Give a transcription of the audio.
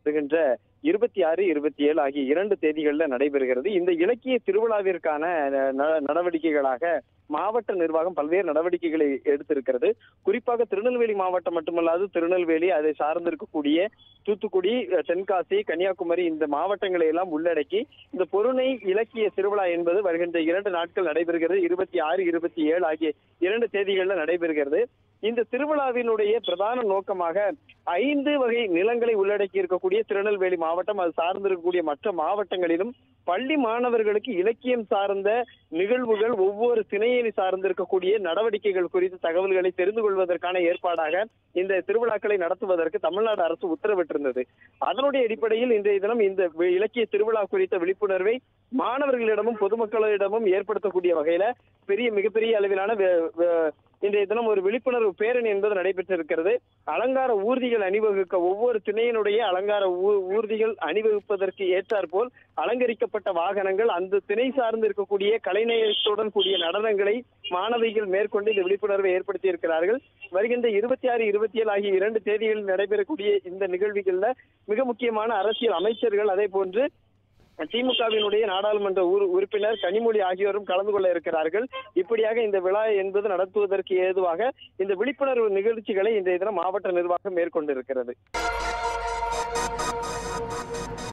வருகின்ற இருபத்தி ஆறு இருபத்தி ஏழு ஆகிய இரண்டு தேதிகளில் நடைபெறுகிறது இந்த இலக்கிய திருவிழாவிற்கான ந- நடவடிக்கைகளாக மாவட்ட நிர்வாகம் பல்வேறு நடவடிக்கைகளை எடுத்திருக்கிறது குறிப்பாக திருநெல்வேலி மாவட்டம் மட்டுமல்லாது திருநெல்வேலி அதை சார்ந்திருக்கக்கூடிய தூத்துக்குடி அஹ், தென்காசி கன்னியாகுமரி இந்த மாவட்டங்களை எல்லாம் உள்ளடக்கி இந்த பொருணை இலக்கிய திருவிழா என்பது வருகின்ற இரண்டு நாட்கள் நடைபெறுகிறது இருபத்தி ஆறு இருபத்தி ஏழு ஆகிய இரண்டு தேதிகளில் நடைபெறுகிறது இந்த திருவிழாவினுடைய பிரதான நோக்கமாக ஐந்து வகை நிலங்களை உள்ளடக்கி இருக்கக்கூடிய திருநெல்வேலி மாவட்டம் அது சார்ந்திருக்கக்கூடிய மற்ற மாவட்டங்களிலும் பள்ளி மாணவர்களுக்கு இலக்கியம் சார்ந்த நிகழ்வுகள் ஒவ்வொரு திணையை சார்ந்திருக்கக்கூடிய நடவடிக்கைகள் குறித்து தகவல்களை தெரிந்து கொள்வதற்கான ஏற்பாடாக இந்த திருவிழாக்களை நடத்துவதற்கு தமிழ்நாடு அரசு உத்தரவிட்டிருந்தது அதனுடைய அடிப்படையில் இன்றைய தினம் இந்த வி- இலக்கிய திருவிழா குறித்த விழிப்புணர்வை மாணவர்களிடமும் பொதுமக்களிடமும் ஏற்படுத்தக்கூடிய வகையில பெரிய மிகப்பெரிய அளவிலான வே- வே- இன்றைய தினம் ஒரு விழிப்புணர்வு பேரணி என்பது நடைபெற்றிருக்கிறது அலங்கார ஊர்திகள் அணிவகுக்க ஒவ்வொரு திணையினுடைய அலங்கார ஊ- ஊர்திகள் அணிவகுப்பதற்கு ஏற்றாற்போல் அலங்கரிக்கப்பட்ட வாகனங்கள் அந்த திணை சார்ந்து இருக்கக்கூடிய கலைநயத்துடன் கூடிய நடனங்களை மாணவிகள் மேற்கொண்டு இந்த விழிப்புணர்வை ஏற்படுத்தி இருக்கிறார்கள் வருகின்ற இருபத்தி ஆறு இருபத்தி ஏழு ஆகிய இரண்டு தேதிகளில் நடைபெறக்கூடிய இந்த நிகழ்வுகள்ல மிக முக்கியமான அரசியல் அமைச்சர்கள் அதே போன்று திமுகவினுடைய நாடாளுமன்ற உறு- உறுப்பினர் கனிமொழி ஆகியோரும் கலந்து கொள்ள இருக்கிறார்கள் இப்படியாக இந்த விழா என்பது நடத்துவதற்கு ஏதுவாக இந்த விழிப்புணர்வு நிகழ்ச்சிகளை இன்றைய தினம் மாவட்ட நிர்வாகம் மேற்கொண்டிருக்கிறது